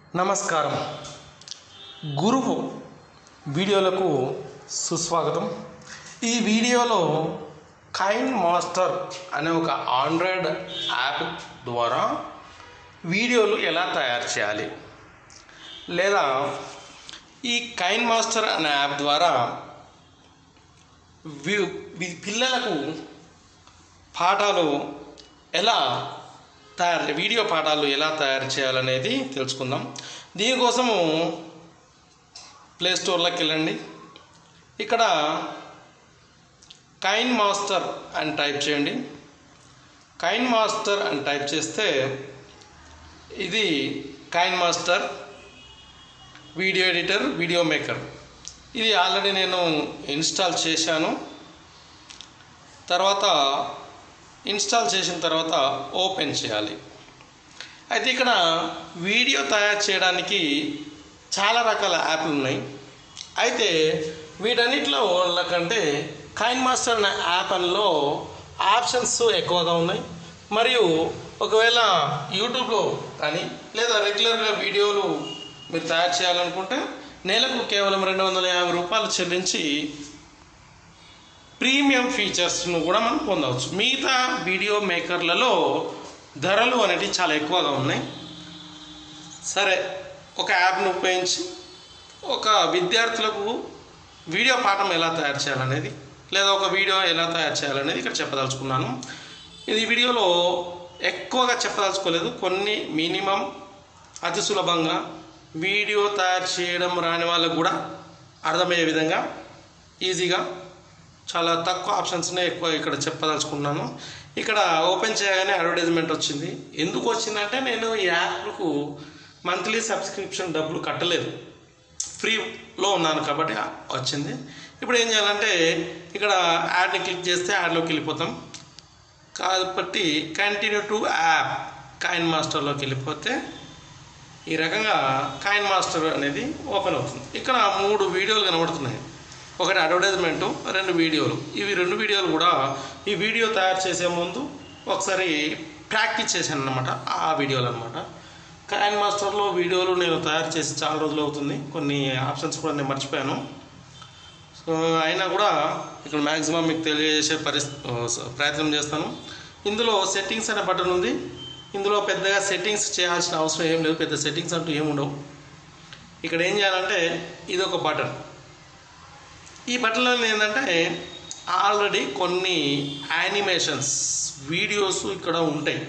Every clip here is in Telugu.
నమస్కారం గురువు వీడియోలకు సుస్వాగతం ఈ వీడియోలో కైన్ మాస్టర్ అనే ఒక ఆండ్రాయిడ్ యాప్ ద్వారా వీడియోలు ఎలా తయారు చేయాలి లేదా ఈ కైన్ మాస్టర్ అనే యాప్ ద్వారా వి- వి- పిల్లలకు పాఠాలు ఎలా తయారు వీడియో పాఠాలు ఎలా తయారు చేయాలనేది తెలుసుకుందాం దీనికోసము ప్లే స్టోర్లోకి వెళ్ళండి ఇక్కడ కైన్ మాస్టర్ అని టైప్ చేయండి కైన్ మాస్టర్ అని టైప్ చేస్తే ఇది KineMaster video editor video maker ఇది ఆల్రెడీ నేను ఇన్స్టాల్ చేశాను తర్వాత ఇన్స్టాల్ చేసిన తర్వాత ఓపెన్ చేయాలి అయితే ఇక్కడ వీడియో తయారు చేయడానికి చాలా రకాల యాప్లు ఉన్నాయి అయితే వీటన్నిటిలో కంటే కైన్ మాస్టర్ అనే యాప్ లో ఆప్షన్స్ ఎక్కువగా ఉన్నాయి మరియు ఒకవేళ యూట్యూబ్లో కానీ లేదా రెగ్యులర్గా వీడియోలు మీరు తయారు చేయాలనుకుంటే నెలకు కేవలం రెండు వందల యాభై రూపాయలు చెల్లించి ప్రీమియం ఫీచర్స్ను కూడా మనం పొందవచ్చు మిగతా వీడియో మేకర్లలో ధరలు అనేవి చాలా ఎక్కువగా ఉన్నాయి సరే ఒక యాప్ను ఉపయోగించి ఒక విద్యార్థులకు వీడియో పాఠం ఎలా తయారు చేయాలనేది లేదా ఒక వీడియో ఎలా తయారు చేయాలనేది ఇక్కడ చెప్పదలుచుకున్నాను ఇది వీడియోలో ఎక్కువగా చెప్పదలుచుకోలేదు కొన్ని మినిమం అతి సులభంగా వీడియో తయారు చేయడం రాని వాళ్ళకు కూడా అర్థమయ్యే విధంగా ఈజీగా చాలా తక్కువ ఆప్షన్స్నే ఎక్కువ ఇక్కడ చెప్పదలుచుకున్నాను ఇక్కడ ఓపెన్ చేయగానే అడ్వర్టైజ్మెంట్ వచ్చింది ఎందుకు వచ్చిందంటే నేను ఈ యాప్కు మంత్లీ సబ్స్క్రిప్షన్ డబ్బులు కట్టలేదు ఫ్రీలో ఉన్నాను కాబట్టి వచ్చింది ఇప్పుడు ఏం చేయాలంటే ఇక్కడ యాడ్ని క్లిక్ చేస్తే యాడ్లోకి వెళ్ళిపోతాం కాబట్టి కంటిన్యూ టు యాప్ కాయిన్ మాస్టర్లోకి వెళ్ళిపోతే ఈ రకంగా కాయిన్ మాస్టర్ అనేది ఓపెన్ అవుతుంది ఇక్కడ మూడు వీడియోలు కనబడుతున్నాయి ఒకటి అడ్వర్టైజ్మెంటు రెండు వీడియోలు ఇవి రెండు వీడియోలు కూడా ఈ వీడియో తయారు చేసే ముందు ఒకసారి ప్రాక్టీస్ చేశాను అనమాట ఆ వీడియోలు అనమాట కాయిన్ మాస్టర్లో వీడియోలు నేను తయారు చేసి చాలా రోజులు అవుతుంది కొన్ని ఆప్షన్స్ కూడా నేను మర్చిపోయాను సో అయినా కూడా ఇక్కడ మ్యాక్సిమం మీకు తెలియజేసే పరిస్థితి ప్రయత్నం చేస్తాను ఇందులో సెట్టింగ్స్ అనే బటన్ ఉంది ఇందులో పెద్దగా సెట్టింగ్స్ చేయాల్సిన అవసరం ఏం లేదు పెద్ద సెట్టింగ్స్ అంటూ ఏమి ఉండవు ఇక్కడ ఏం చేయాలంటే ఇది ఒక బటన్ ఈ బటన్లో ఏంటంటే ఆల్రెడీ కొన్ని యానిమేషన్స్ వీడియోస్ ఇక్కడ ఉంటాయి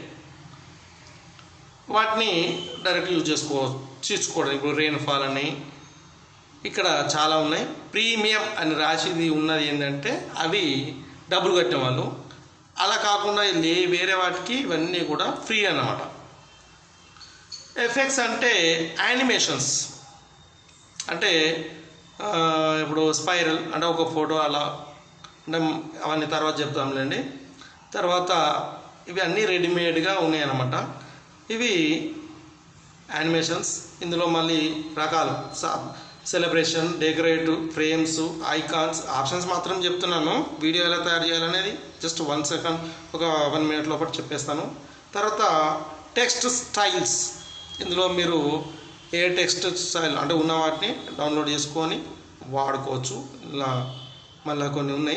వాటిని డైరెక్ట్ యూజ్ చేసుకో తీసుకోవడం ఇప్పుడు రెయిన్ ఫాల్ అని ఇక్కడ చాలా ఉన్నాయి ప్రీమియం అని రాసిది ఉన్నది ఏంటంటే అవి డబ్బులు కట్టిన వాళ్ళు అలా కాకుండా లే వేరే వాటికి ఇవన్నీ కూడా ఫ్రీ అన్నమాట ఎఫెక్ట్స్ అంటే యానిమేషన్స్ అంటే ఆ, ఇప్పుడు స్పైరల్ అంటే ఒక ఫోటో అలా అంటే అవన్నీ తర్వాత చెప్తాంలేండి తర్వాత ఇవి అన్నీ రెడీమేడ్గా ఉన్నాయి అన్నమాట ఇవి యానిమేషన్స్ ఇందులో మళ్ళీ రకాలు celebration decorative frames icons options మాత్రం చెప్తున్నాను వీడియో ఎలా తయారు చేయాలనేది జస్ట్ వన్ సెకండ్ ఒక వన్ మినిట్ లోపల చెప్పేస్తాను తర్వాత టెక్స్ట్ స్టైల్స్ ఇందులో మీరు ఏ టెక్స్ట్ స్టైల్ అంటే ఉన్న వాటిని డౌన్లోడ్ చేసుకొని వాడుకోవచ్చు ఇలా మళ్ళీ కొన్ని ఉన్నాయి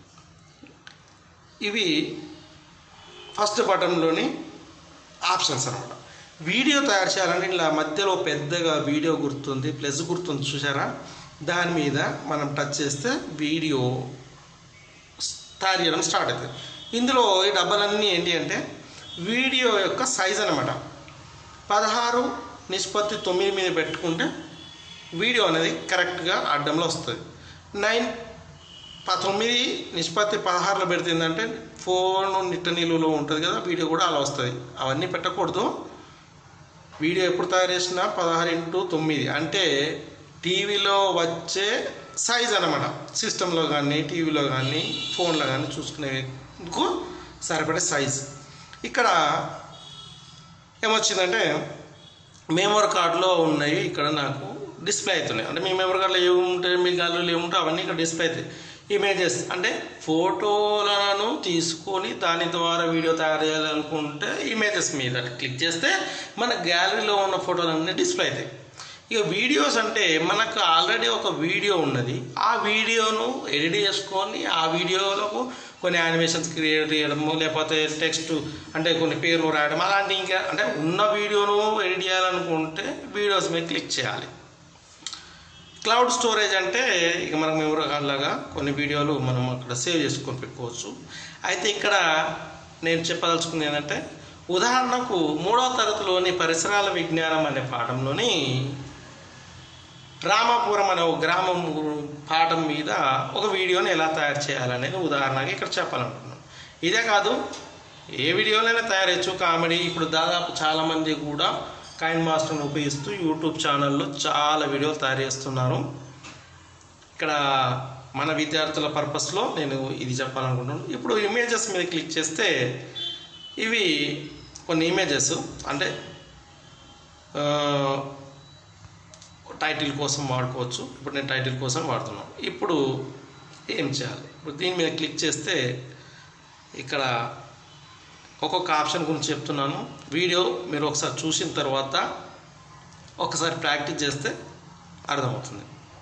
ఇవి ఫస్ట్ బటన్లోని ఆప్షన్స్ అనమాట వీడియో తయారు చేయాలంటే ఇలా మధ్యలో పెద్దగా వీడియో గుర్తుంది ప్లస్ గుర్తుంది చూసారా దాని మీద మనం టచ్ చేస్తే వీడియో తయారు చేయడం స్టార్ట్ అవుతుంది ఇందులో ఈ డబ్బాలన్నీ ఏంటి అంటే వీడియో యొక్క సైజ్ అనమాట పదహారు నిష్పత్తి తొమ్మిది మీద పెట్టుకుంటే వీడియో అనేది కరెక్ట్గా అడ్డంలో వస్తుంది నైన్ ప- తొమ్మిది నిష్పత్తి పదహారులో పెడితే ఏంటంటే ఫోన్ నిట్ట నిలువలో ఉంటుంది కదా వీడియో కూడా అలా వస్తుంది అవన్నీ పెట్టకూడదు వీడియో ఎప్పుడు తయారు చేసినా పదహారు ఇంటూ తొమ్మిది అంటే టీవీలో వచ్చే సైజ్ అనమాట సిస్టంలో కానీ టీవీలో కానీ ఫోన్లో కానీ చూసుకునేందుకు సరిపడే సైజ్ ఇక్కడ ఏమొచ్చిందంటే మెమరీ కార్డులో ఉన్నాయి ఇక్కడ నాకు డిస్ప్లే అవుతున్నాయి అంటే మీ మెమరీ కార్డులో ఏముంటాయి మీ గాల్లో ఏముంటాయి అవన్నీ ఇక్కడ డిస్ప్లే అవుతాయి ఇమేజెస్ అంటే ఫోటోలను తీసుకొని దాని ద్వారా వీడియో తయారు చేయాలనుకుంటే ఇమేజెస్ మీద క్లిక్ చేస్తే మన గ్యాలరీలో ఉన్న ఫోటోలన్నీ డిస్ప్లే అవుతాయి ఇక వీడియోస్ అంటే మనకు ఆల్రెడీ ఒక వీడియో ఉన్నది ఆ వీడియోను ఎడిట్ చేసుకొని ఆ వీడియోలకు కొన్ని యానిమేషన్స్ క్రియేట్ చేయడము లేకపోతే టెక్స్ట్ అంటే కొన్ని పేర్లు రాయడం అలాంటి ఇంకా అంటే ఉన్న వీడియోను ఎడిట్ చేయాలనుకుంటే వీడియోస్ మీద క్లిక్ చేయాలి క్లౌడ్ స్టోరేజ్ అంటే ఇక మనకు మెమరీ కార్డ్ లాగా కొన్ని వీడియోలు మనం అక్కడ సేవ్ చేసుకొని పెట్టుకోవచ్చు అయితే ఇక్కడ నేను చెప్పదలుచుకుంది ఏంటంటే ఉదాహరణకు మూడవ తరగతిలోని పరిసరాల విజ్ఞానం అనే పాఠంలోని రామాపురం అనే ఒక గ్రామం పాఠం మీద ఒక వీడియోని ఎలా తయారు చేయాలనేది ఉదాహరణగా ఇక్కడ చెప్పాలనుకున్నాను ఇదే కాదు ఏ వీడియోనైనా తయారు చేయొచ్చు కామెడీ ఇప్పుడు దాదాపు చాలామంది కూడా కైన్ మాస్టర్ని ఉపయోగిస్తూ యూట్యూబ్ ఛానల్లో చాలా వీడియోలు తయారు చేస్తున్నారు ఇక్కడ మన విద్యార్థుల పర్పస్లో నేను ఇది చెప్పాలనుకుంటున్నాను ఇప్పుడు ఇమేజెస్ మీద క్లిక్ చేస్తే ఇవి కొన్ని ఇమేజెస్ అంటే ఆ, టైటిల్ కోసం వాడుకోవచ్చు ఇప్పుడు నేను టైటిల్ కోసం వాడుతున్నాను ఇప్పుడు ఏం చేయాలి ఇప్పుడు దీని మీద క్లిక్ చేస్తే ఇక్కడ ఒక్కొక్క ఆప్షన్ గురించి చెప్తున్నాను వీడియో మీరు ఒకసారి చూసిన తర్వాత ఒకసారి ప్రాక్టీస్ చేస్తే అర్థమవుతుంది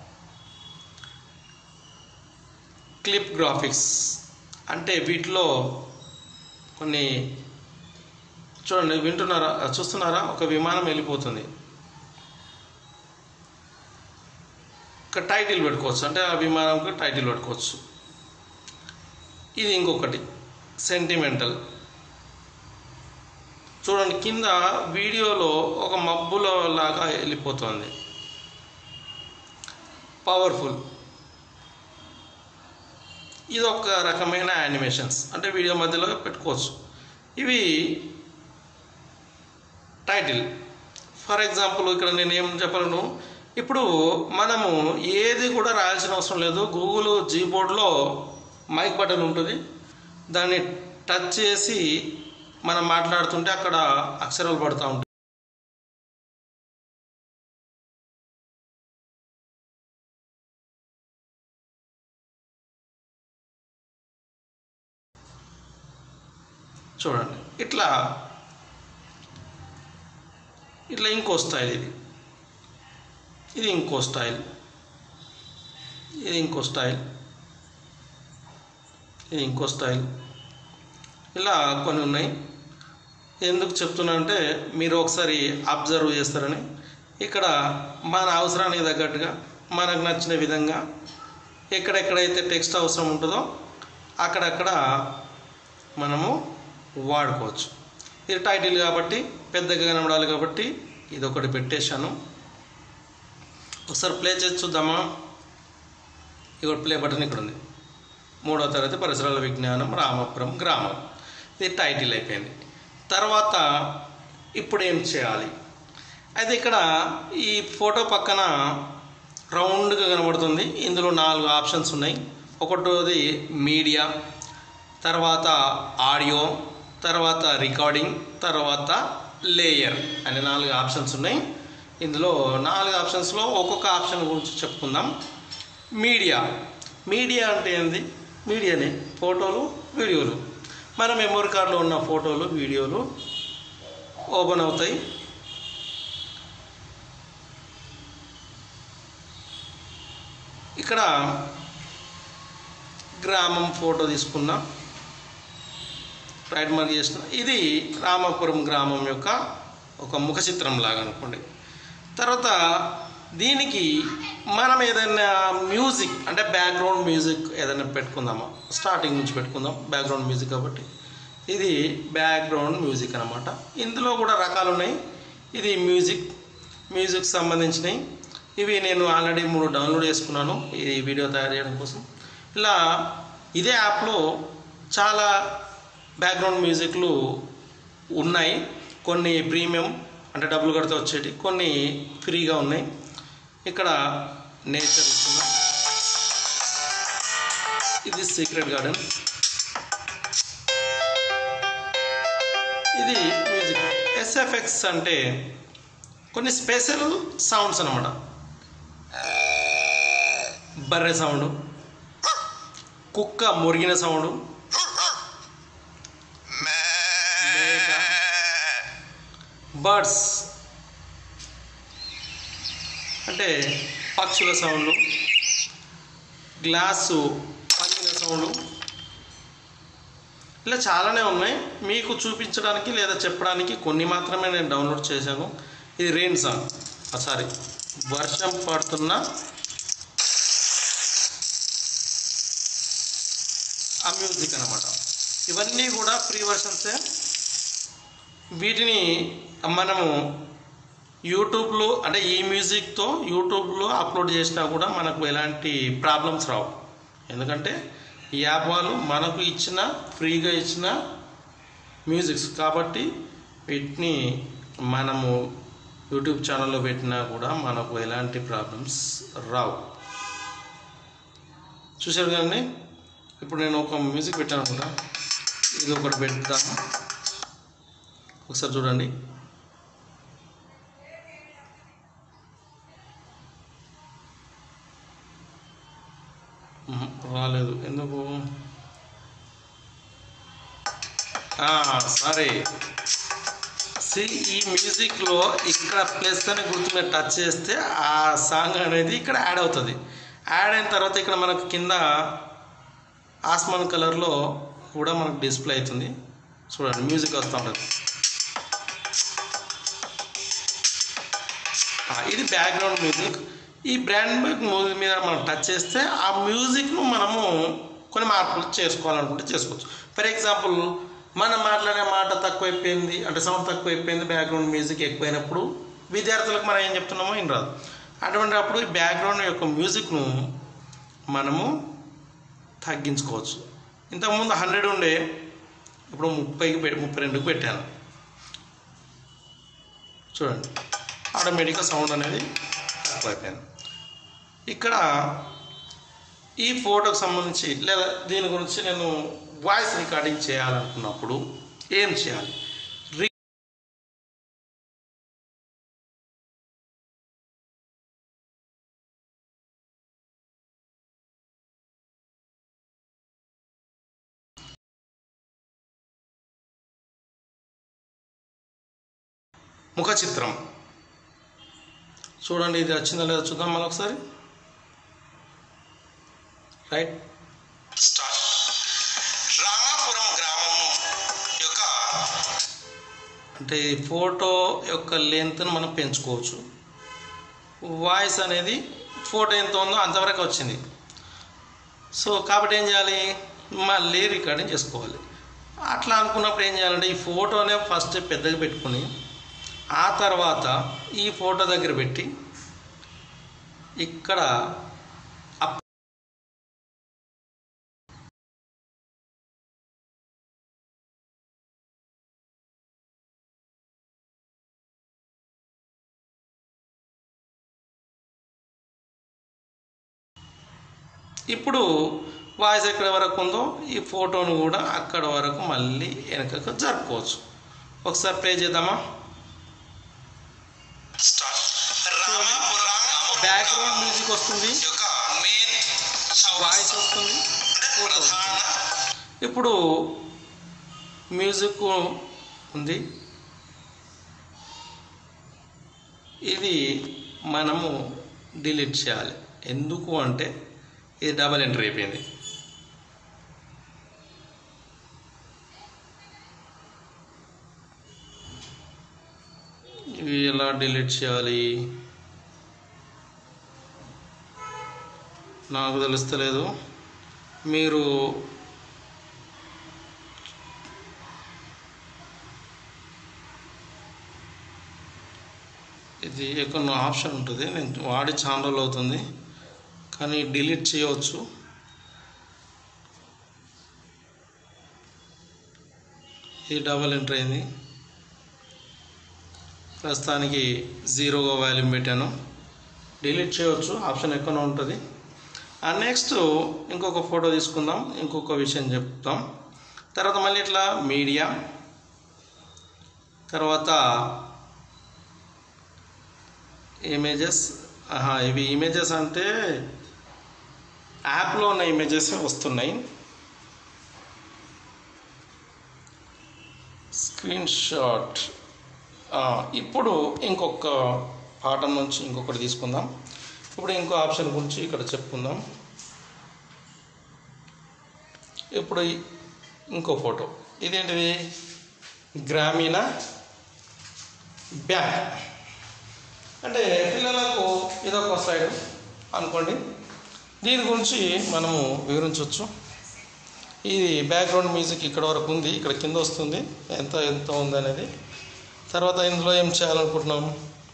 క్లిప్ గ్రాఫిక్స్ అంటే వీటిలో కొన్ని చూడండి వింటున్నారా చూస్తున్నారా ఒక విమానం వెళ్ళిపోతుంది ఒక టైటిల్ పెట్టుకోవచ్చు అంటే ఆ విమానంకి టైటిల్ పెట్టుకోవచ్చు ఇది ఇంకొకటి సెంటిమెంటల్ చూడండి కింద వీడియోలో ఒక మబ్బులో లాగా వెళ్ళిపోతుంది పవర్ఫుల్ ఇది ఒక రకమైన యానిమేషన్స్ అంటే వీడియో మధ్యలో పెట్టుకోవచ్చు ఇవి టైటిల్ ఫర్ ఎగ్జాంపుల్ ఇక్కడ నేను ఏం చెప్పలను ఇప్పుడు మనము ఏది కూడా రాయాల్సిన అవసరం లేదు గూగుల్ జీబోర్డ్లో మైక్ బటన్ ఉంటుంది దాన్ని టచ్ చేసి మనం మాట్లాడుతుంటే అక్కడ అక్షరాలు పడుతూ ఉంటాయి చూడండి ఇట్లా ఇట్లా ఇంకో స్టైల్ ఇది ఇది ఇంకో స్టైల్ ఇది ఇంకో స్టైల్ ఇది ఇంకో స్టైల్ ఇలా కొన్ని ఉన్నాయి ఎందుకు చెప్తున్నా అంటే మీరు ఒకసారి అబ్జర్వ్ చేస్తారని ఇక్కడ మన అవసరానికి తగ్గట్టుగా మనకు నచ్చిన విధంగా ఎక్కడెక్కడైతే టెక్స్ట్ అవసరం ఉంటుందో అక్కడక్కడ మనము వాడుకోవచ్చు ఇది టైటిల్ కాబట్టి పెద్దగా కనబడాలి కాబట్టి ఇది ఒకటి పెట్టేశాను ఒకసారి ప్లే చేసి చూద్దామా ఇక్కడ ప్లే బటన్ ఇక్కడ ఉంది మూడో తరగతి పరిసరాల విజ్ఞానం రామపురం గ్రామం ఇది టైటిల్ అయిపోయింది తర్వాత ఇప్పుడు ఏం చేయాలి అయితే ఇక్కడ ఈ ఫోటో పక్కన రౌండ్గా కనబడుతుంది ఇందులో నాలుగు ఆప్షన్స్ ఉన్నాయి ఒకటోది మీడియా తర్వాత ఆడియో తర్వాత రికార్డింగ్ తర్వాత లేయర్ అనే నాలుగు ఆప్షన్స్ ఉన్నాయి ఇందులో నాలుగు ఆప్షన్స్లో ఒక్కొక్క ఆప్షన్ గురించి చెప్పుకుందాం మీడియా మీడియా అంటే ఏంది మీడియానే ఫోటోలు వీడియోలు మన మెమొరీ కార్డులో ఉన్న ఫోటోలు వీడియోలు ఓపెన్ అవుతాయి ఇక్కడ గ్రామం ఫోటో తీసుకున్నాం రైట్ మార్క్ చేసిన ఇది రామాపురం గ్రామం యొక్క ఒక ముఖ చిత్రం లాగా అనుకోండి తర్వాత దీనికి మనం ఏదైనా మ్యూజిక్ అంటే బ్యాక్గ్రౌండ్ మ్యూజిక్ ఏదైనా పెట్టుకుందామా స్టార్టింగ్ నుంచి పెట్టుకుందాం బ్యాక్గ్రౌండ్ మ్యూజిక్ కాబట్టి ఇది బ్యాక్గ్రౌండ్ మ్యూజిక్ అనమాట ఇందులో కూడా రకాలు ఉన్నాయి ఇది మ్యూజిక్ మ్యూజిక్ సంబంధించినవి ఇవి నేను ఆల్రెడీ మూడు డౌన్లోడ్ చేసుకున్నాను ఈ వీడియో తయారు చేయడం కోసం ఇలా ఇదే యాప్లో చాలా బ్యాక్గ్రౌండ్ మ్యూజిక్లు ఉన్నాయి కొన్ని ప్రీమియం అంటే డబ్బులు కడితే వచ్చేటి కొన్ని ఫ్రీగా ఉన్నాయి ఇక్కడ నేచర్ ఇస్తున్నాం ఇది సీక్రెట్ గార్డెన్ ఇది మ్యూజిక్ ఎస్ఎఫ్ఎక్స్ అంటే కొన్ని స్పెషల్ సౌండ్స్ అనమాట బర్రె సౌండ్ కుక్క మురిగిన సౌండ్ మేక బర్డ్స్ అంటే పక్షుల సౌండ్ గ్లాసు పలికిన సౌండ్ ఇలా చాలానే ఉన్నాయి మీకు చూపించడానికి లేదా చెప్పడానికి కొన్ని మాత్రమే నేను డౌన్లోడ్ చేశాను ఇది రెయిన్ సాంగ్ సారీ వర్షం పడుతున్న ఆ మ్యూజిక్ అనమాట ఇవన్నీ కూడా ఫ్రీ వర్షన్సే వీటిని మనము యూట్యూబ్లో అంటే ఈ మ్యూజిక్తో యూట్యూబ్లో అప్లోడ్ చేసినా కూడా మనకు ఎలాంటి ప్రాబ్లమ్స్ రావు ఎందుకంటే ఈ యాప్ వాళ్ళు మనకు ఇచ్చిన ఫ్రీగా ఇచ్చిన మ్యూజిక్స్ కాబట్టి వీటిని మనము యూట్యూబ్ ఛానల్లో పెట్టినా కూడా మనకు ఎలాంటి ప్రాబ్లమ్స్ రావు చూశారు కదండి ఇప్పుడు నేను ఒక మ్యూజిక్ పెట్టాను అనుకుంటా ఇది ఒకటి పెడతాను ఒకసారి చూడండి ఉహు, రాలేదు ఎందుకు సరే సి ఈ మ్యూజిక్లో ఇక్కడ ప్లస్ అని గుర్తు మీద టచ్ చేస్తే ఆ సాంగ్ అనేది ఇక్కడ యాడ్ అవుతుంది యాడ్ అయిన తర్వాత ఇక్కడ మనకు కింద ఆస్మాన్ కలర్లో కూడా మనకు డిస్ప్లే అవుతుంది చూడండి మ్యూజిక్ వస్తూ ఉంటుంది ఆ, ఇది బ్యాక్గ్రౌండ్ మ్యూజిక్ ఈ బ్రాండ్ బ్యాక్ మ్యూజిక్ మీద మనం టచ్ చేస్తే ఆ మ్యూజిక్ను మనము కొన్ని మార్పులు చేసుకోవాలనుకుంటే చేసుకోవచ్చు ఫర్ ఎగ్జాంపుల్ మనం మాట్లాడే మాట తక్కువైపోయింది అంటే సౌండ్ తక్కువైపోయింది బ్యాక్గ్రౌండ్ మ్యూజిక్ ఎక్కువైనప్పుడు విద్యార్థులకు మనం ఏం చెప్తున్నామో ఏం రాదు అటువంటి అప్పుడు ఈ బ్యాక్గ్రౌండ్ యొక్క మ్యూజిక్ను మనము తగ్గించుకోవచ్చు ఇంతకుముందు హండ్రెడ్ ఉండే ఇప్పుడు ముప్పైకి పెట్టి ముప్పై రెండుకి పెట్టాను చూడండి ఆటోమేటిక్గా సౌండ్ అనేది తక్కువైపోయింది ఇక్కడ ఈ ఫోటోకి సంబంధించి లేదా దీని గురించి నేను వాయిస్ రికార్డింగ్ చేయాలనుకున్నప్పుడు ఏం చేయాలి రి- ముఖ చిత్రం చూడండి ఇది వచ్చిందా లేదా చూద్దాం మనం ఒకసారి రైట్ స్టార్ట్ రామాపురం గ్రామం యొక్క అంటే ఈ ఫోటో యొక్క లెంత్ను మనం పెంచుకోవచ్చు వాయిస్ అనేది ఫోటో ఎంత ఉందో అంతవరకు వచ్చింది సో కాబట్టి ఏం చేయాలి మళ్ళీ రికార్డింగ్ చేసుకోవాలి అట్లా అనుకున్నప్పుడు ఏం చేయాలంటే ఈ ఫోటోనే ఫస్ట్ పెద్దగా పెట్టుకుని ఆ తర్వాత ఈ ఫోటో దగ్గర పెట్టి ఇక్కడ అప్ ఇప్పుడు వాయిస్ ఎక్కడ వరకు ఉందో ఈ ఫోటోను కూడా అక్కడ వరకు మళ్ళీ వెనకకు జరుపుకోవచ్చు ఒకసారి ప్లే చేద్దామా బ్యాక్గ్రౌండ్ మ్యూజిక్ వస్తుంది వాయిస్ వస్తుంది ఫోటో వస్తుంది. ఇప్పుడు మ్యూజిక్ ఉంది ఇది మనము డిలీట్ చేయాలి ఎందుకు అంటే ఇది డబల్ ఎంట్రీ అయిపోయింది ఇవి ఎలా డిలీట్ చేయాలి నాకు తెలుస్తలేదు మీరు ఇది ఎక్కడ ఆప్షన్ ఉంటుంది నేను వాడి చాలా రోజులు అవుతుంది కానీ డిలీట్ చేయవచ్చు ఇది డబల్ ఎంటర్ అయింది ప్రస్తుతానికి జీరోగా వాల్యూమ్ పెట్టాను డిలీట్ చేయవచ్చు ఆప్షన్ ఎక్కడ ఉంటుంది ఆ నెక్స్ట్ ఇంకొక ఫోటో తీసుకుందాం ఇంకొక విషయం చెప్తాం తర్వాత మళ్ళీ ఇట్లా మీడియా తర్వాత ఇమేజెస్ ఆహా ఇవి ఇమేజెస్ అంటే యాప్లో ఉన్న ఇమేజెస్ వస్తున్నాయి స్క్రీన్ షాట్ ఆ, ఇప్పుడు ఇంకొక పాఠం నుంచి ఇంకొకటి తీసుకుందాం ఇప్పుడు ఇంకో ఆప్షన్ గురించి ఇక్కడ చెప్పుకుందాం ఇప్పుడు ఈ- ఇంకో ఫోటో ఇదేంటిది గ్రామీణ బ్యాంక్ అంటే పిల్లలకు ఇదొక సైడ్ అనుకోండి దీని గురించి మనము వివరించవచ్చు ఇది బ్యాక్గ్రౌండ్ మ్యూజిక్ ఇక్కడ వరకు ఉంది ఇక్కడ కింద వస్తుంది ఎంత ఎంత ఉంది అనేది తర్వాత ఇందులో ఏం చేయాలనుకుంటున్నాం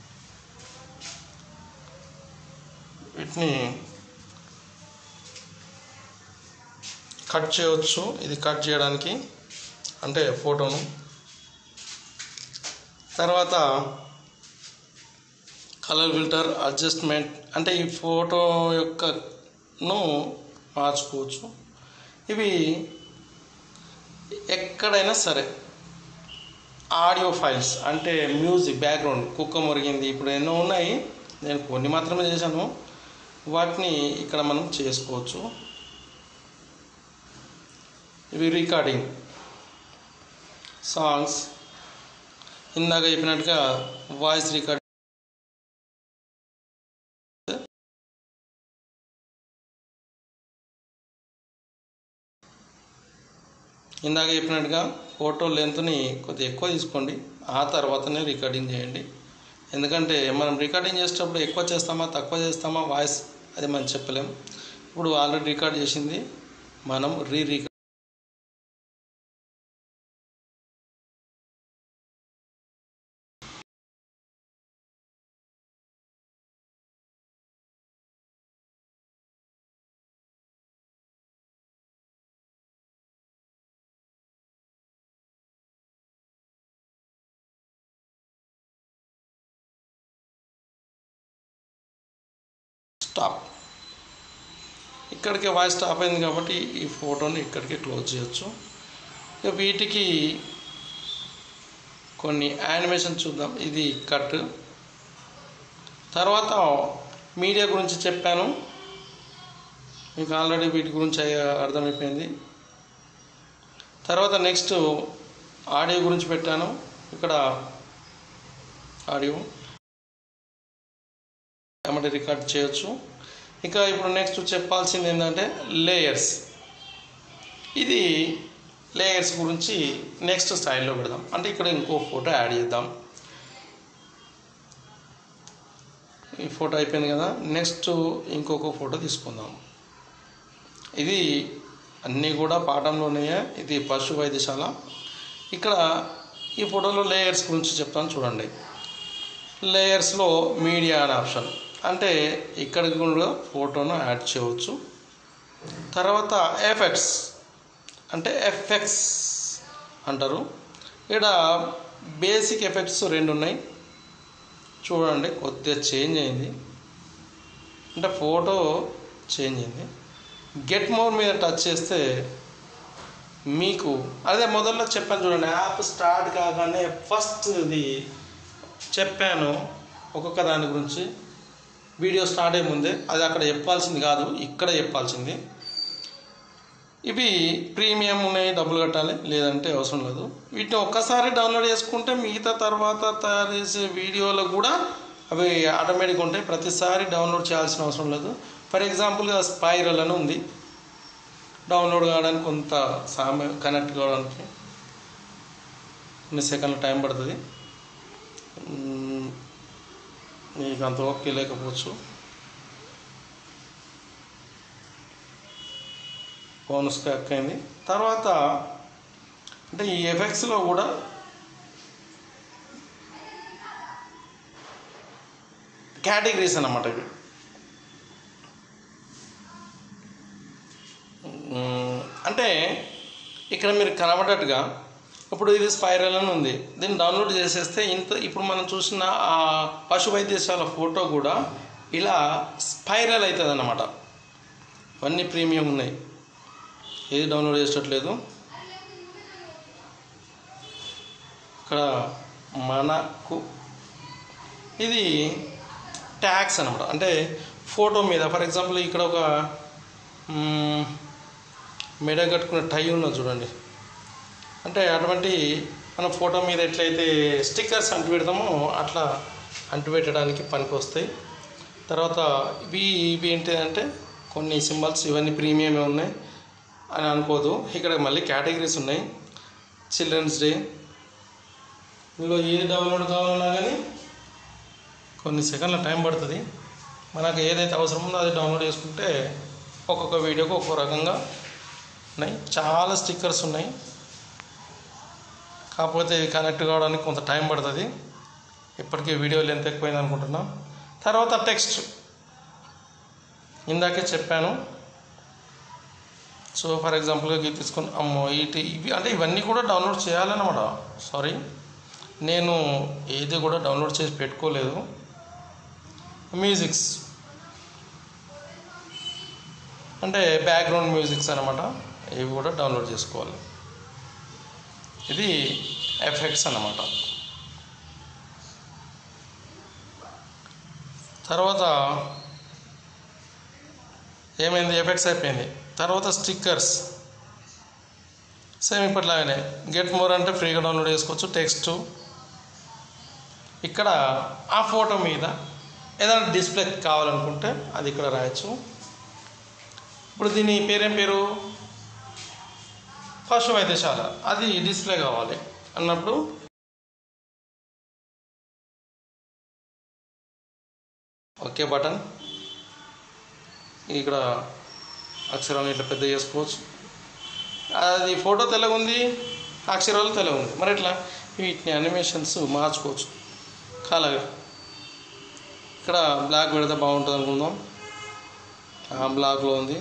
వీటిని కట్ చేయవచ్చు ఇది కట్ చేయడానికి అంటే ఫోటోను తర్వాత కలర్ ఫిల్టర్ అడ్జస్ట్మెంట్ అంటే ఈ ఫోటో యొక్కను మార్చుకోవచ్చు ఇవి ఎక్కడైనా సరే ఆడియో ఫైల్స్ అంటే మ్యూజిక్ బ్యాక్గ్రౌండ్ కుక్క మురిగింది ఇప్పుడు ఎన్నో ఉన్నాయి నేను కొన్ని మాత్రమే చేశాను వాటిని ఇక్కడ మనం చేసుకోవచ్చు ఇవి రికార్డింగ్ సాంగ్స్ ఇందాక చెప్పినట్టుగా వాయిస్ రికార్డ్ ఇందాక చెప్పినట్టుగా ఫోటో లెంత్ని కొద్దిగా ఎక్కువ తీసుకోండి ఆ తర్వాతనే రికార్డింగ్ చేయండి ఎందుకంటే మనం రికార్డింగ్ చేసేటప్పుడు ఎక్కువ చేస్తామా తక్కువ చేస్తామా వాయిస్ అది మనం చెప్పలేం ఇప్పుడు ఆల్రెడీ రికార్డ్ చేసింది మనం రీ రికార్డ్ స్టాప్ ఇక్కడికి వాయిస్ స్టాప్ అయింది కాబట్టి ఈ ఫోటోని ఇక్కడికి క్లోజ్ చేయొచ్చు ఇక వీటికి కొన్ని యానిమేషన్ చూద్దాం ఇది కట్ తర్వాత మీడియా గురించి చెప్పాను మీకు ఆల్రెడీ వీటి గురించి అయ్య- అర్థమైపోయింది తర్వాత నెక్స్ట్ ఆడియో గురించి పెట్టాను ఇక్కడ ఆడియో ఏమంటే రికార్డ్ చేయొచ్చు ఇంకా ఇప్పుడు నెక్స్ట్ చెప్పాల్సింది ఏంటంటే లేయర్స్ ఇది లేయర్స్ గురించి నెక్స్ట్ స్టైల్లో పెడదాం అంటే ఇక్కడ ఇంకో ఫోటో యాడ్ చేద్దాం ఈ ఫోటో అయిపోయింది కదా నెక్స్ట్ ఇంకొక ఫోటో తీసుకుందాం ఇది అన్నీ కూడా పాఠంలోనే ఇది పశు వైద్యశాల ఇక్కడ ఈ ఫోటోలో లేయర్స్ గురించి చెప్తాను చూడండి లేయర్స్లో మీడియా అనే ఆప్షన్ అంటే ఇక్కడికి కూడా ఫోటోను యాడ్ చేయవచ్చు తర్వాత ఎఫెక్ట్స్ అంటే ఎఫెక్ట్స్ అంటారు ఇక్కడ బేసిక్ ఎఫెక్ట్స్ రెండు ఉన్నాయి చూడండి కొద్దిగా చేంజ్ అయింది అంటే ఫోటో చేంజ్ అయింది గెట్ మోర్ మీద టచ్ చేస్తే మీకు అదే మొదల్లో చెప్పాను చూడండి యాప్ స్టార్ట్ కాగానే ఫస్ట్ ఇది చెప్పాను ఒక్కొక్క దాని గురించి వీడియో స్టార్ట్ అయ్యే ముందే అది అక్కడ చెప్పాల్సింది కాదు ఇక్కడ చెప్పాల్సింది ఇవి ప్రీమియం ఉన్నాయి డబ్బులు కట్టాలి లేదంటే అవసరం లేదు వీటిని ఒక్కసారి డౌన్లోడ్ చేసుకుంటే మిగతా తర్వాత తయారు చేసే వీడియోలు కూడా అవి ఆటోమేటిక్గా ఉంటాయి ప్రతిసారి డౌన్లోడ్ చేయాల్సిన అవసరం లేదు ఫర్ ఎగ్జాంపుల్గా స్పైరల్ అని ఉంది డౌన్లోడ్ కావడానికి కొంత సమయం కనెక్ట్ కావడానికి కొన్ని సెకండ్ల టైం పడుతుంది మ్మ్. మీకు అంత ఓకే లేకపోవచ్చు ఫోన్ స్క్రాక్ అయింది తర్వాత అంటే ఈ ఎఫెక్ట్స్లో కూడా కేటగిరీస్ అన్నమాట ఇవి మ్మ్. అంటే ఇక్కడ మీరు కనబడేట్టుగా ఇప్పుడు ఇది స్పైరల్ అని ఉంది దీన్ని డౌన్లోడ్ చేసేస్తే ఇంత ఇప్పుడు మనం చూసిన ఆ పశు వైద్యశాల ఫోటో కూడా ఇలా స్పైరల్ అవుతుంది అన్నమాట ఇవన్నీ ప్రీమియం ఉన్నాయి ఏది డౌన్లోడ్ చేసేటట్లేదు ఇక్కడ మనకు ఇది ట్యాగ్స్ అనమాట అంటే ఫోటో మీద ఫర్ ఎగ్జాంపుల్ ఇక్కడ ఒక మ్మ్, మెడ కట్టుకునే టై ఉన్నది చూడండి అంటే అటువంటి మన ఫోటో మీద ఎట్లయితే స్టిక్కర్స్ అంటు పెడతామో అట్లా అంటు పెట్టడానికి పనికి వస్తాయి తర్వాత ఇవి ఇవి ఏంటిదంటే కొన్ని సింబల్స్ ఇవన్నీ ప్రీమియమే ఉన్నాయి అని అనుకోదు ఇక్కడ మళ్ళీ కేటగిరీస్ ఉన్నాయి చిల్డ్రన్స్ డే ఇందులో ఏది డౌన్లోడ్ కావాలన్నా కానీ కొన్ని సెకండ్ల టైం పడుతుంది మనకు ఏదైతే అవసరం ఉందో అది డౌన్లోడ్ చేసుకుంటే ఒక్కొక్క వీడియోకి ఒక్కొక్క రకంగా ఉన్నాయి చాలా స్టిక్కర్స్ ఉన్నాయి కాకపోతే ఇవి కనెక్ట్ కావడానికి కొంత టైం పడుతుంది ఇప్పటికీ వీడియో లెంత్ ఎక్కువైంది అనుకుంటున్నాం తర్వాత టెక్స్ట్ ఇందాకే చెప్పాను సో ఫర్ ఎగ్జాంపుల్గా ఇది తీసుకుని అమ్మో ఇటు ఇవి అంటే ఇవన్నీ కూడా డౌన్లోడ్ చేయాలన్నమాట సారీ నేను ఏది కూడా డౌన్లోడ్ చేసి పెట్టుకోలేదు మ్యూజిక్స్ అంటే బ్యాక్గ్రౌండ్ మ్యూజిక్స్ అనమాట ఇవి కూడా డౌన్లోడ్ చేసుకోవాలి ఇది ఎఫెక్ట్స్ అన్నమాట తర్వాత ఏమైంది ఎఫెక్ట్స్ అయిపోయింది తర్వాత స్టిక్కర్స్ సేమ్ ఇప్పటిలాగానే గెట్ మోర్ అంటే ఫ్రీగా డౌన్లోడ్ చేసుకోవచ్చు టెక్స్ట్ ఇక్కడ ఆ ఫోటో మీద ఏదైనా డిస్ప్లే కావాలనుకుంటే అది ఇక్కడ రాయొచ్చు ఇప్పుడు దీని పేరేం పేరు పశు వైద్యశాల అది డిస్ప్లే కావాలి అన్నప్పుడు ఓకే బటన్ ఇక్కడ అక్షరాలు ఇట్లా పెద్ద చేసుకోవచ్చు అది ఫోటో తెల్లగా ఉంది అక్షరాలు తెల్లగా ఉంది మరి ఇట్లా వీటిని అనిమేషన్స్ మార్చుకోవచ్చు కలర్ ఇక్కడ బ్లాక్ పెడితే బాగుంటుంది అనుకుందాం ఆ బ్లాక్లో ఉంది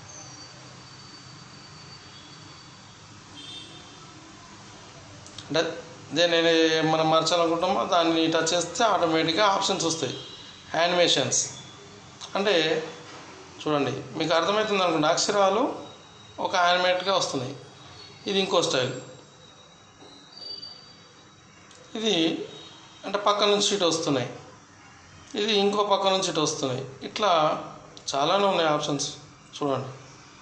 అంటే దేని మనం మార్చాలనుకుంటామో దాన్ని టచ్ చేస్తే ఆటోమేటిక్గా ఆప్షన్స్ వస్తాయి యానిమేషన్స్ అంటే చూడండి మీకు అర్థమవుతుంది అనుకోండి అక్షరాలు ఒక యానిమేట్గా వస్తున్నాయి ఇది ఇంకో స్టైల్ ఇది అంటే పక్క నుంచి ఇటు వస్తున్నాయి ఇది ఇంకో పక్క నుంచి ఇటు వస్తున్నాయి ఇట్లా చాలానే ఉన్నాయి ఆప్షన్స్ చూడండి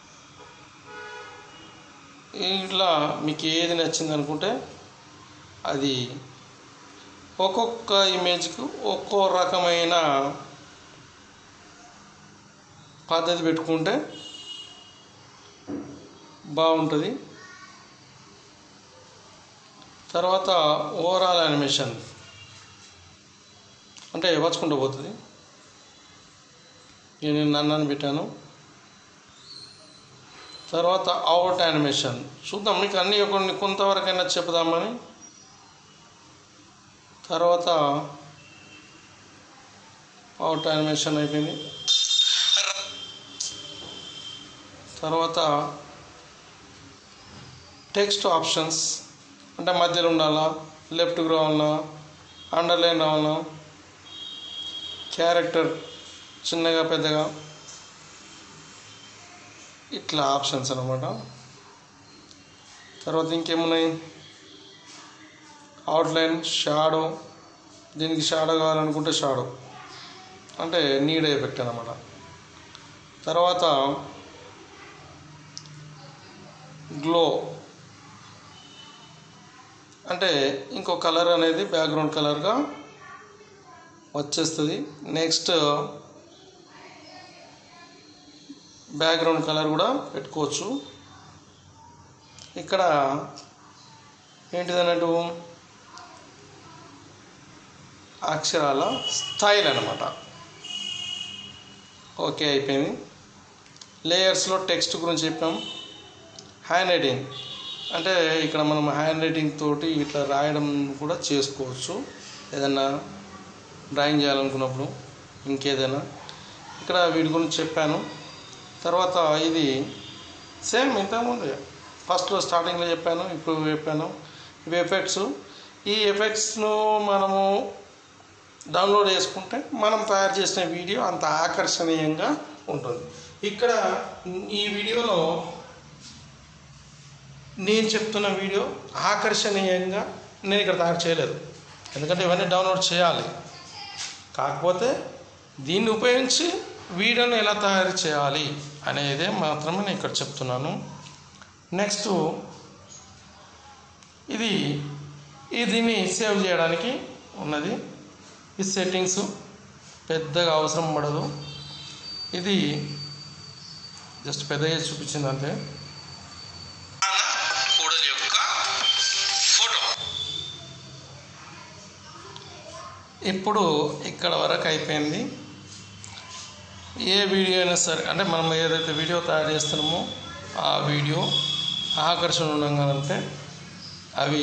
ఇట్లా మీకు ఏది నచ్చింది అనుకుంటే అది ఒక్కొక్క ఇమేజ్కి ఒక్కో రకమైన పద్ధతి పెట్టుకుంటే బాగుంటుంది తర్వాత ఓవరాల్ యానిమేషన్ అంటే వచ్చుకుంటూ పోతుంది నేను నన్ను పెట్టాను తర్వాత అవుట్ యానిమేషన్ చూద్దాం మీకు అన్నీ కొన్ని కొంతవరకైనా చెప్దామని తర్వాత అవుట్ యానిమేషన్ అయిపోయింది తర్వాత టెక్స్ట్ ఆప్షన్స్ అంటే మధ్యలో ఉండాలా లెఫ్ట్కి రావాలన్నా అండర్లైన్ రావాలన్నా క్యారెక్టర్ చిన్నగా పెద్దగా ఇట్లా ఆప్షన్స్ అనమాట తర్వాత ఇంకేమున్నాయి అవుట్లైన్ షాడో దీనికి షాడో కావాలనుకుంటే షాడో అంటే నీడ్ ఎఫెక్ట్ అనమాట తర్వాత గ్లో అంటే ఇంకో కలర్ అనేది బ్యాక్గ్రౌండ్ కలర్గా వచ్చేస్తుంది నెక్స్ట్ బ్యాక్గ్రౌండ్ కలర్ కూడా పెట్టుకోవచ్చు ఇక్కడ ఏంటిది అన్నట్టు అక్షరాల స్టైల్ అనమాట ఓకే అయిపోయింది లేయర్స్లో టెక్స్ట్ గురించి చెప్పాం హ్యాండ్ రైటింగ్ అంటే ఇక్కడ మనం హ్యాండ్ రైటింగ్ తోటి ఇట్లా రాయడం కూడా చేసుకోవచ్చు ఏదన్నా డ్రాయింగ్ చేయాలనుకున్నప్పుడు ఇంకేదైనా ఇక్కడ వీటి గురించి చెప్పాను తర్వాత ఇది సేమ్ ఇంతకుముందు ఫస్ట్లో స్టార్టింగ్లో చెప్పాను ఇప్పుడు చెప్పాను ఇవి ఎఫెక్ట్స్ ఈ ఎఫెక్ట్స్ను మనము డౌన్లోడ్ చేసుకుంటే మనం తయారు చేసిన వీడియో అంత ఆకర్షణీయంగా ఉంటుంది ఇక్కడ ఈ వీడియోలో నేను చెప్తున్న వీడియో ఆకర్షణీయంగా నేను ఇక్కడ తయారు చేయలేదు ఎందుకంటే ఇవన్నీ డౌన్లోడ్ చేయాలి కాకపోతే దీన్ని ఉపయోగించి వీడియోని ఎలా తయారు చేయాలి అనేదే మాత్రమే నేను ఇక్కడ చెప్తున్నాను నెక్స్ట్ ఇది ఈ దీన్ని సేవ్ చేయడానికి ఉన్నది ఈ సెట్టింగ్స్ పెద్దగా అవసరం పడదు ఇది జస్ట్ పెద్దగా చూపించింది అంతే కూడలి యొక్క ఫోటో ఇప్పుడు ఇక్కడ వరకు అయిపోయింది ఏ వీడియో అయినా సరే అంటే మనం ఏదైతే వీడియో తయారు చేస్తున్నామో ఆ వీడియో ఆకర్షణ ఉండగానంటే అవి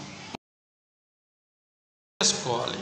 చేసుకోవాలి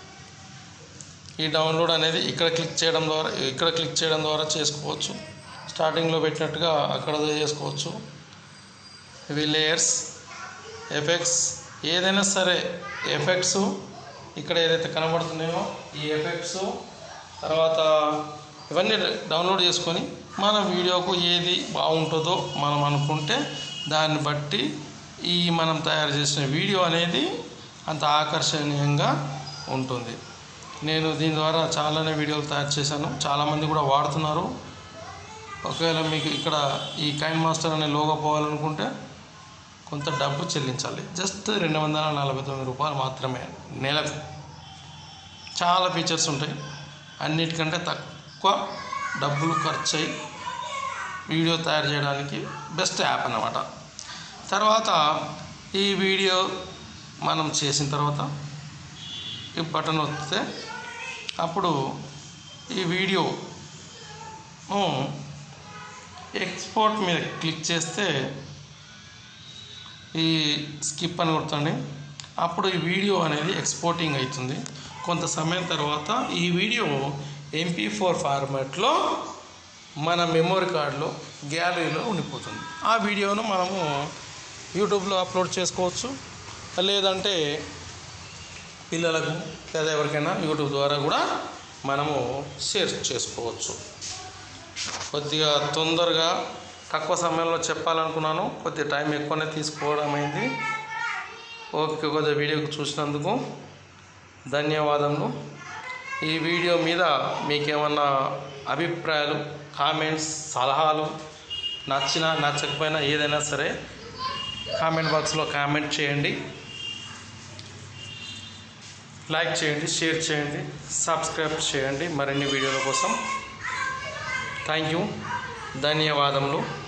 ఈ డౌన్లోడ్ అనేది ఇక్కడ క్లిక్ చేయడం ద్వారా ఇక్కడ క్లిక్ చేయడం ద్వారా చేసుకోవచ్చు స్టార్టింగ్లో పెట్టినట్టుగా అక్కడ చేసుకోవచ్చు ఇవి లేయర్స్ ఎఫెక్ట్స్ ఏదైనా సరే ఎఫెక్ట్స్ ఇక్కడ ఏదైతే కనబడుతున్నాయో ఈ ఎఫెక్ట్స్ తర్వాత ఇవన్నీ డౌన్లోడ్ చేసుకొని మన వీడియోకు ఏది బాగుంటుందో మనం అనుకుంటే దాన్ని బట్టి ఈ మనం తయారు చేసిన వీడియో అనేది అంత ఆకర్షణీయంగా ఉంటుంది నేను దీని ద్వారా చాలానే వీడియోలు తయారు చేశాను చాలామంది కూడా వాడుతున్నారు ఒకవేళ మీకు ఇక్కడ ఈ కైన్ మాస్టర్ అనే లోగో పోవాలనుకుంటే కొంత డబ్బు చెల్లించాలి జస్ట్ రెండు వందల నలభై తొమ్మిది రూపాయలు మాత్రమే నెలకు చాలా ఫీచర్స్ ఉంటాయి అన్నిటికంటే తక్కువ డబ్బులు ఖర్చు అయ్యి వీడియో తయారు చేయడానికి బెస్ట్ యాప్ అన్నమాట తర్వాత ఈ వీడియో మనం చేసిన తర్వాత ఈ బటన్ వస్తే అప్పుడు ఈ వీడియో ఎక్స్పోర్ట్ మీద క్లిక్ చేస్తే ఈ స్కిప్ అని కొడుతుంది అప్పుడు ఈ వీడియో అనేది ఎక్స్పోర్టింగ్ అవుతుంది కొంత సమయం తర్వాత ఈ వీడియో ఎంపీ ఫోర్ ఫార్మాట్లో మన మెమొరీ కార్డులో గ్యాలరీలో ఉండిపోతుంది ఆ వీడియోను మనము యూట్యూబ్లో అప్లోడ్ చేసుకోవచ్చు లేదంటే పిల్లలకు లేదా ఎవరికైనా యూట్యూబ్ ద్వారా కూడా మనము షేర్ చేసుకోవచ్చు కొద్దిగా తొందరగా తక్కువ సమయంలో చెప్పాలనుకున్నాను కొద్దిగా టైం ఎక్కువనే తీసుకోవడం అయింది ఓకే కొద్దిగా వీడియోకి చూసినందుకు ధన్యవాదములు ఈ వీడియో మీద మీకేమన్నా అభిప్రాయాలు కామెంట్స్ సలహాలు నచ్చినా నచ్చకపోయినా ఏదైనా సరే కామెంట్ బాక్స్లో కామెంట్ చేయండి లైక్ చేయండి షేర్ చేయండి సబ్స్క్రైబ్ చేయండి మరిన్ని వీడియోల కోసం థ్యాంక్ యూ ధన్యవాదములు